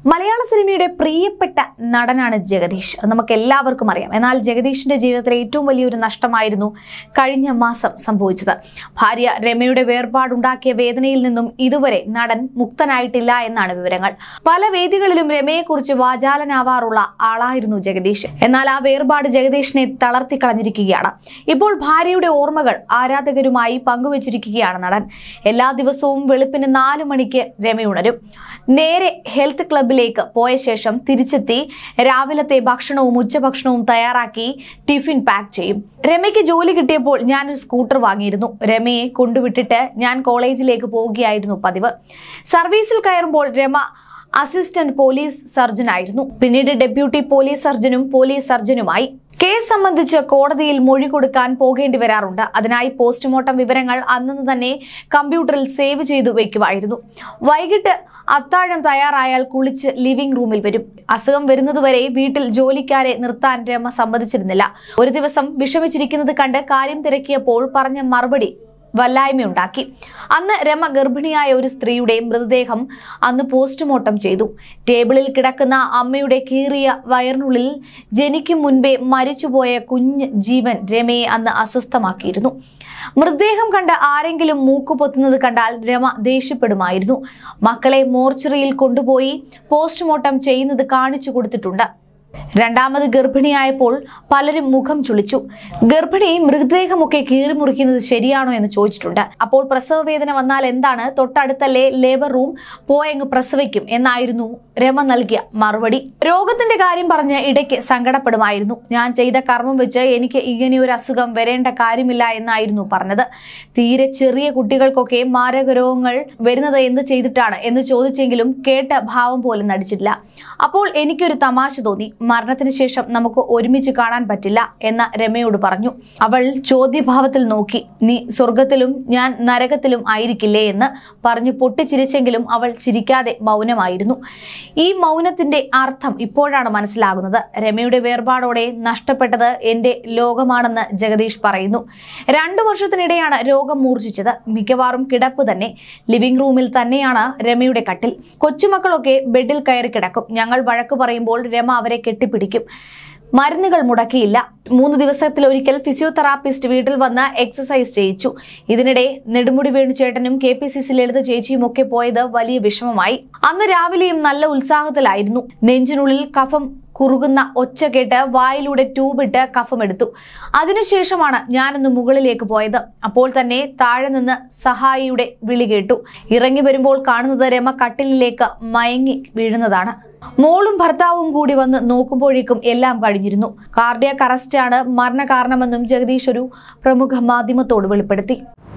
മലയാള സിനിമയുടെ പ്രിയപ്പെട്ട നടനാണ് ജഗദീഷ് അത് നമുക്ക് എല്ലാവർക്കും അറിയാം എന്നാൽ ജഗദീഷിന്റെ ജീവിതത്തിലെ ഏറ്റവും വലിയൊരു നഷ്ടമായിരുന്നു കഴിഞ്ഞ മാസം സംഭവിച്ചത് ഭാര്യ രമയുടെ വേർപാടുണ്ടാക്കിയ വേദനയിൽ നിന്നും ഇതുവരെ നടൻ മുക്തനായിട്ടില്ല എന്നാണ് വിവരങ്ങൾ പല വേദികളിലും രമയെക്കുറിച്ച് വാചാലനാവാറുള്ള ആളായിരുന്നു ജഗദീഷ് എന്നാൽ ആ വേർപാട് ജഗദീഷിനെ തളർത്തി കളഞ്ഞിരിക്കുകയാണ് ഇപ്പോൾ ഭാര്യയുടെ ഓർമ്മകൾ ആരാധകരുമായി പങ്കുവച്ചിരിക്കുകയാണ് നടൻ എല്ലാ ദിവസവും വെളുപ്പിന് നാലു മണിക്ക് രമയുണരും നേരെ ഹെൽത്ത് ക്ലബിലേക്ക് പോയ ശേഷം തിരിച്ചെത്തി രാവിലത്തെ ഭക്ഷണവും ഉച്ചഭക്ഷണവും തയ്യാറാക്കി ടിഫിൻ പാക്ക് ചെയ്യും രമയ്ക്ക് ജോലി കിട്ടിയപ്പോൾ ഞാനൊരു സ്കൂട്ടർ വാങ്ങിയിരുന്നു രമയെ കൊണ്ടുവിട്ടിട്ട് ഞാൻ കോളേജിലേക്ക് പോവുകയായിരുന്നു പതിവ് സർവീസിൽ കയറുമ്പോൾ രമ അസിസ്റ്റന്റ് പോലീസ് സർജനായിരുന്നു പിന്നീട് ഡെപ്യൂട്ടി പോലീസ് സർജനും പോലീസ് സർജനുമായി കേസ് സംബന്ധിച്ച് കോടതിയിൽ മൊഴി കൊടുക്കാൻ പോകേണ്ടി വരാറുണ്ട് അതിനായി പോസ്റ്റ്മോർട്ടം വിവരങ്ങൾ അന്നു തന്നെ കമ്പ്യൂട്ടറിൽ സേവ് ചെയ്തു വെക്കുമായിരുന്നു വൈകിട്ട് അത്താഴം തയ്യാറായാൽ കുളിച്ച് ലിവിംഗ് റൂമിൽ വരും അസുഖം വരുന്നതുവരെ വീട്ടിൽ ജോലിക്കാരെ നിർത്താൻ രമ സമ്മതിച്ചിരുന്നില്ല ഒരു ദിവസം വിഷമിച്ചിരിക്കുന്നത് കണ്ട് കാര്യം തിരക്കിയപ്പോൾ പറഞ്ഞ മറുപടി വല്ലായ്മയുണ്ടാക്കി അന്ന് രമ ഗർഭിണിയായ ഒരു സ്ത്രീയുടെ മൃതദേഹം അന്ന് പോസ്റ്റ്മോർട്ടം ചെയ്തു ടേബിളിൽ കിടക്കുന്ന അമ്മയുടെ കീറിയ വയറിനുള്ളിൽ ജനിക്കും മുൻപേ മരിച്ചുപോയ കുഞ്ഞ് ജീവൻ രമയെ അന്ന് അസ്വസ്ഥമാക്കിയിരുന്നു മൃതദേഹം കണ്ട് ആരെങ്കിലും മൂക്ക് പൊത്തുന്നത് കണ്ടാൽ രമ ദേഷ്യപ്പെടുമായിരുന്നു മക്കളെ മോർച്ചറിയിൽ കൊണ്ടുപോയി പോസ്റ്റ്മോർട്ടം ചെയ്യുന്നത് കാണിച്ചു കൊടുത്തിട്ടുണ്ട് രണ്ടാമത് ഗർഭിണിയായപ്പോൾ പലരും മുഖം ചുളിച്ചു ഗർഭിണി മൃതദേഹമൊക്കെ കീറി മുറിക്കുന്നത് ശരിയാണോ എന്ന് ചോദിച്ചിട്ടുണ്ട് അപ്പോൾ പ്രസവ വേദന വന്നാൽ എന്താണ് തൊട്ടടുത്തല്ലേ ലേബർ റൂം പോയങ്ങ് പ്രസവിക്കും എന്നായിരുന്നു രമ നൽകിയ മറുപടി രോഗത്തിന്റെ കാര്യം പറഞ്ഞ് ഇടയ്ക്ക് സങ്കടപ്പെടുമായിരുന്നു ഞാൻ ചെയ്ത കർമ്മം വെച്ച് എനിക്ക് ഇങ്ങനെ ഒരു അസുഖം വരേണ്ട കാര്യമില്ല എന്നായിരുന്നു പറഞ്ഞത് തീരെ ചെറിയ കുട്ടികൾക്കൊക്കെ മാരക രോഗങ്ങൾ വരുന്നത് എന്ത് ചെയ്തിട്ടാണ് എന്ന് ചോദിച്ചെങ്കിലും കേട്ട ഭാവം പോലും നടിച്ചിട്ടില്ല അപ്പോൾ എനിക്കൊരു തമാശ തോന്നി മരണത്തിന് ശേഷം നമുക്ക് ഒരുമിച്ച് കാണാൻ പറ്റില്ല എന്ന രമയോട് പറഞ്ഞു അവൾ ചോദ്യഭാവത്തിൽ നോക്കി നീ സ്വർഗത്തിലും ഞാൻ നരകത്തിലും ആയിരിക്കില്ലേ എന്ന് പറഞ്ഞു പൊട്ടിച്ചിരിച്ചെങ്കിലും അവൾ ചിരിക്കാതെ മൗനമായിരുന്നു ഈ മൗനത്തിന്റെ അർത്ഥം ഇപ്പോഴാണ് മനസ്സിലാകുന്നത് രമയുടെ വേർപാടോടെ നഷ്ടപ്പെട്ടത് എന്റെ ലോകമാണെന്ന് ജഗദീഷ് പറയുന്നു രണ്ടു വർഷത്തിനിടെയാണ് രോഗം മൂർച്ഛിച്ചത് മിക്കവാറും കിടപ്പ് തന്നെ ലിവിംഗ് റൂമിൽ തന്നെയാണ് രമയുടെ കട്ടിൽ കൊച്ചുമക്കളൊക്കെ ബെഡിൽ കയറി കിടക്കും ഞങ്ങൾ വഴക്ക് പറയുമ്പോൾ രമ അവരെ കെട്ടിപ്പിടിക്കും മരുന്നുകൾ മുടക്കിയില്ല മൂന്ന് ദിവസത്തിൽ ഒരിക്കൽ ഫിസിയോതെറാപ്പിസ്റ്റ് വീട്ടിൽ വന്ന് എക്സസൈസ് ചെയ്യിച്ചു ഇതിനിടെ നെടുമുടി വേണുചേട്ടനും K P C C Lalitha ചേച്ചിയും ഒക്കെ പോയത് വലിയ വിഷമമായി അന്ന് രാവിലെയും നല്ല ഉത്സാഹത്തിലായിരുന്നു നെഞ്ചിനുള്ളിൽ കഫം കുറുകുന്ന ഒച്ച കേട്ട് വായിലൂടെ ട്യൂബിട്ട് കഫമെടുത്തു അതിനുശേഷമാണ് ഞാനൊന്ന് മുകളിലേക്ക് പോയത് അപ്പോൾ തന്നെ താഴെ നിന്ന് സഹായിയുടെ വിളി കേട്ടു ഇറങ്ങി വരുമ്പോൾ കാണുന്നത് രമ കട്ടിലിലേക്ക് മയങ്ങി വീഴുന്നതാണ് മോളും ഭർത്താവും കൂടി വന്ന് നോക്കുമ്പോഴേക്കും എല്ലാം കഴിഞ്ഞിരുന്നു കാർഡിയാക് അറസ്റ്റാണ് മരണകാരണമെന്നും ജഗദീഷ് ഒരു പ്രമുഖ മാധ്യമത്തോട് വെളിപ്പെടുത്തി